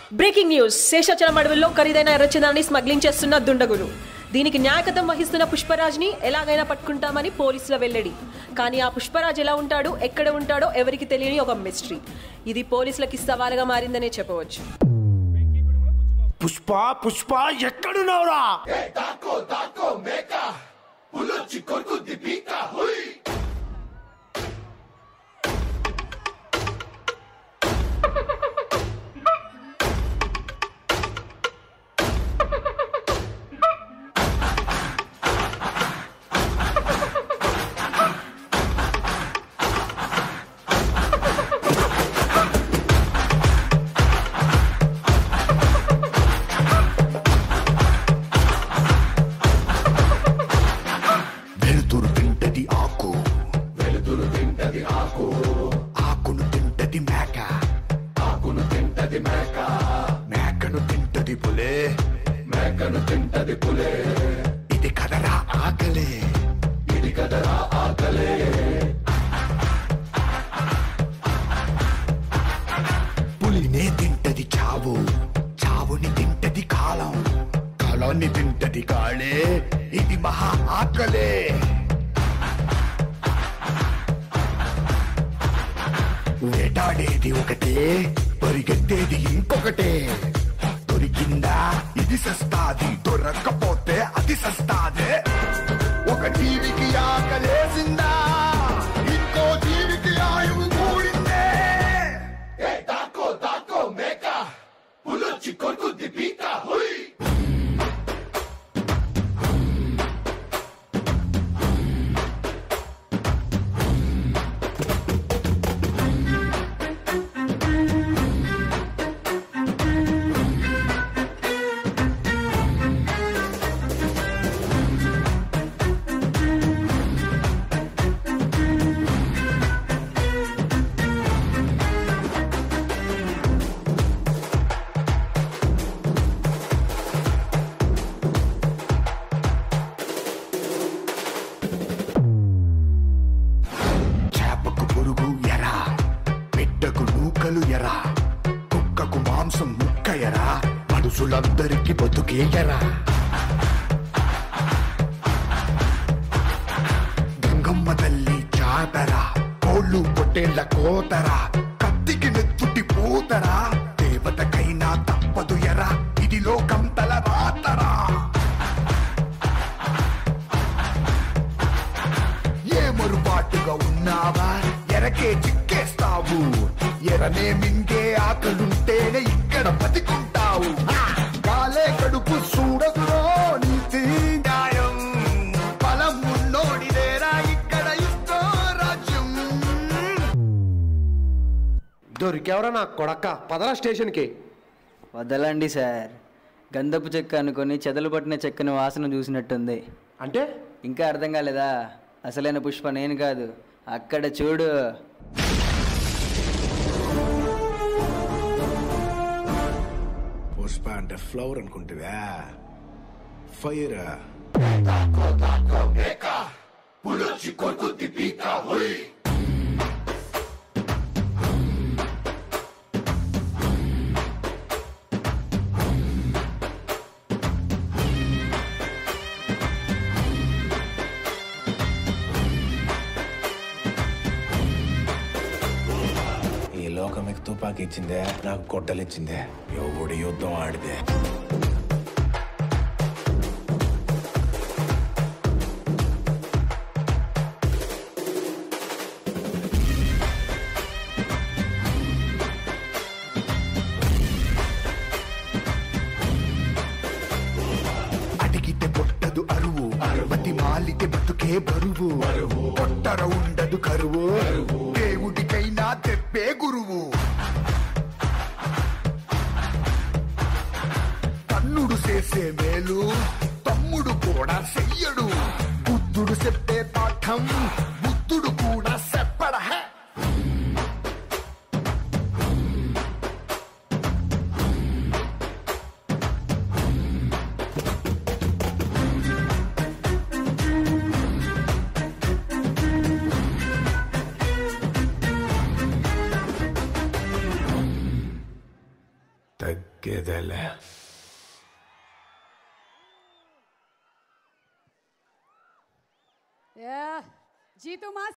Breaking news Seshachalam అడవుల్లో ఖరీదైన ఎర్రచందాన్ని smuggling చేస్తున్న దుండగులు దీనికి న్యాయకతం వహిస్తున్న పుష్పరాజ్ని ఎలాగైనా పట్టుకుంటామని పోలీసుల వెల్లడి కానీ ఆ పుష్పరాజ్ ఎలా ఉంటాడో ఎక్కడ ఉంటాడో ఎవరికి తెలియని ఒక మిస్టరీ ఇది పోలీసులకి సవాలుగా మారిందనే చెప్పవచ్చు పుష్ప పుష్ప ఎక్కడున్నావురా వెలుతురు తింటది ఆకు వెలుతురు తింటది ఆకు ఆకును తింటది మేక ఆకును తింటది మేక మేకను తింటది పులే మేకను తింటది పులే ఇది కదరా ఆకలే ఇది కదరా ఆకలే పులినే తింటది చావు చావుని తింటది కాలం కాలాన్ని తింటది కాళే ఇది మహా ఆకలే వేటాడేది ఒకటే పరిగెత్తేది ఇంకొకటే దొరికిందా ఇది సస్తాది దొరక్కపోతే అది సస్తాదే ఒక జీవికి ఆకలేసిందా ఇంకో జీవికి ఆయువు కూడిందే చేపకు పురుగు ఎరా బిడ్డకు నూకలు ఎరా కుక్కకు మాంసం ముక్క ఎరా మనుషులందరికీ బతుకే ఎరా గంగమ్మ తల్లి జాతరా కోళ్ళు పొట్టేళ్ల కోతరా కత్తికి నెత్తుటి పోతరా దేవతకైనా తప్పదు ఎరా ఇది లోకం తల రాతరా ఏ మరుపాటుగా ఉన్నావా ఎరకే చిక్కేస్తావు ఎరనే మింగే ఆకలుంటేనే ఇక్కడ బతికుంటావు హా! కాలే కడుపు చూడదురో నీతి న్యాయం బలం ఉన్నోడిదేరా ఇక్కడ ఇష్టో రాజ్యం దొరికెవరా నా కొడక్క పదరా స్టేషన్కి వదలండి సార్ గంధపు చెక్క అనుకొని చెదలు పట్టిన చెక్కని వాసన చూసినట్టుంది అంటే ఇంకా అర్థం కాలేదా అసలైన పుష్ప నేను కాదు అక్కడ చూడు పుష్ప అంటే ఫ్లవర్ అనుకుంటువా ఫైర్ ఈ లోకం మీకు తుపాకి ఇచ్చిందే నాకు గొడ్డలు ఇచ్చిందే ఎవడు యుద్ధం ఆడితే అడిగితే పొట్టదు అరువు బతి మాలితే బతుకే బరువు పొట్టర ఉండదు కరువు దేవుడికైనా తెప్పే గురువు తన్నుడు చేసే మేలు తమ్ముడు కూడా చెయ్యడు బుద్ధుడు చెప్పే పాఠం బుద్ధుడు కూడా చెప్పడ హే దొరికేదేలే జీతు మాస్